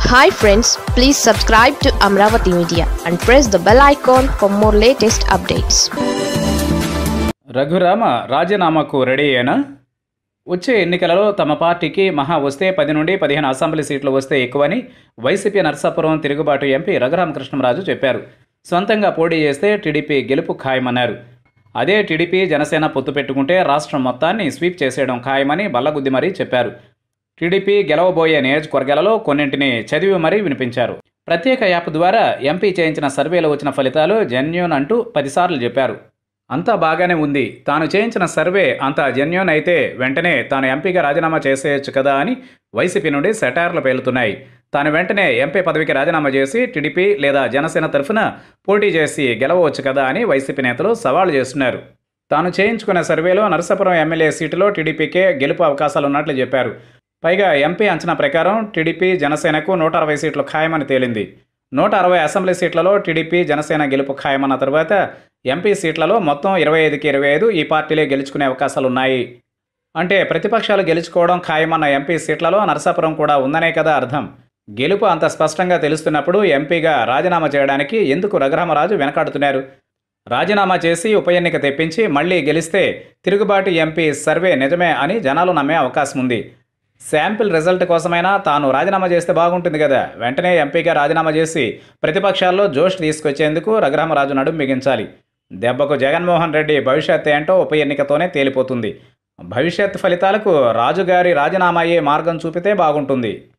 hi friends please subscribe to Amaravati media and press the bell icon for more latest updates Raghurama రాజీనామాకు ready అయినా వచ్చే ఎన్నికలలో తమ పార్టీకి మహా వస్తే పది నుండి పదిహేను అసెంబ్లీ సీట్లు వస్తే ఎక్కువని వైసీపీ నర్సాపురం తిరుగుబాటు ఎంపీ రఘురామకృష్ణరాజు చెప్పారు సొంతంగా పోటీ చేస్తే టీడీపీ గెలుపు ఖాయమన్నారు అదే టీడీపీ జనసేన పొత్తు పెట్టుకుంటే రాష్ట్రం మొత్తాన్ని స్వీప్ చేసేయడం ఖాయమని బల్లగుద్ది మరీ చెప్పారు టీడీపీ గెలవబోయే నియోజకవర్గాలలో కొన్నింటిని చదివి మరీ వినిపించారు ప్రత్యేక యాప్ ద్వారా ఎంపీ చేయించిన సర్వేలో వచ్చిన ఫలితాలు జెన్యూన్ అంటూ పదిసార్లు చెప్పారు అంతా బాగానే ఉంది తాను చేయించిన సర్వే అంత జెన్యూన్ అయితే వెంటనే తాను ఎంపీగా రాజీనామా చేసేయచ్చు కదా అని వైసీపీ నుండి సెటార్లు పేలుతున్నాయి తాను వెంటనే ఎంపీ పదవికి రాజీనామా చేసి టీడీపీ లేదా జనసేన తరఫున పోటీ చేసి గెలవవచ్చు కదా అని వైసీపీ నేతలు సవాల్ చేస్తున్నారు తాను చేయించుకున్న సర్వేలో నరసాపురం ఎమ్మెల్యే సీటులో టీడీపీకే గెలుపు అవకాశాలు ఉన్నట్లు చెప్పారు పైగా ఎంపీ అంచనా ప్రకారం టీడీపీ జనసేనకు నూట అరవై సీట్లు ఖాయమని తేలింది నూట అరవై అసెంబ్లీ సీట్లలో టీడీపీ జనసేన గెలుపు ఖాయమన్న తర్వాత ఎంపీ సీట్లలో మొత్తం ఇరవై ఐదుకి ఇరవై ఐదు ఈ పార్టీలే గెలుచుకునే అవకాశాలు ఉన్నాయి అంటే ప్రతిపక్షాలు గెలుచుకోవడం ఖాయమన్న ఎంపీ సీట్లలో నరసాపురం కూడా ఉందనే కదా అర్థం గెలుపు అంత స్పష్టంగా తెలుస్తున్నప్పుడు ఎంపీగా రాజీనామా చేయడానికి ఎందుకు రఘురామరాజు వెనకాడుతున్నారు రాజీనామా చేసి ఉప ఎన్నిక తెప్పించి మళ్ళీ గెలిస్తే తిరుగుబాటు ఎంపీ సర్వే నిజమే అని జనాలు నమ్మే అవకాశం ఉంది శాంపిల్ రిజల్ట్ కోసమైనా తాను రాజీనామా చేస్తే బాగుంటుంది కదా వెంటనే ఎంపీగా రాజీనామా చేసి ప్రతిపక్షాల్లో జోష్ తీసుకొచ్చేందుకు రఘురామరాజు నడుం బిగించాలి దెబ్బకు జగన్మోహన్ రెడ్డి భవిష్యత్ ఏంటో ఉప ఎన్నికతోనే తేలిపోతుంది భవిష్యత్ ఫలితాలకు రాజుగారి రాజీనామా అయ్యే మార్గం చూపితే బాగుంటుంది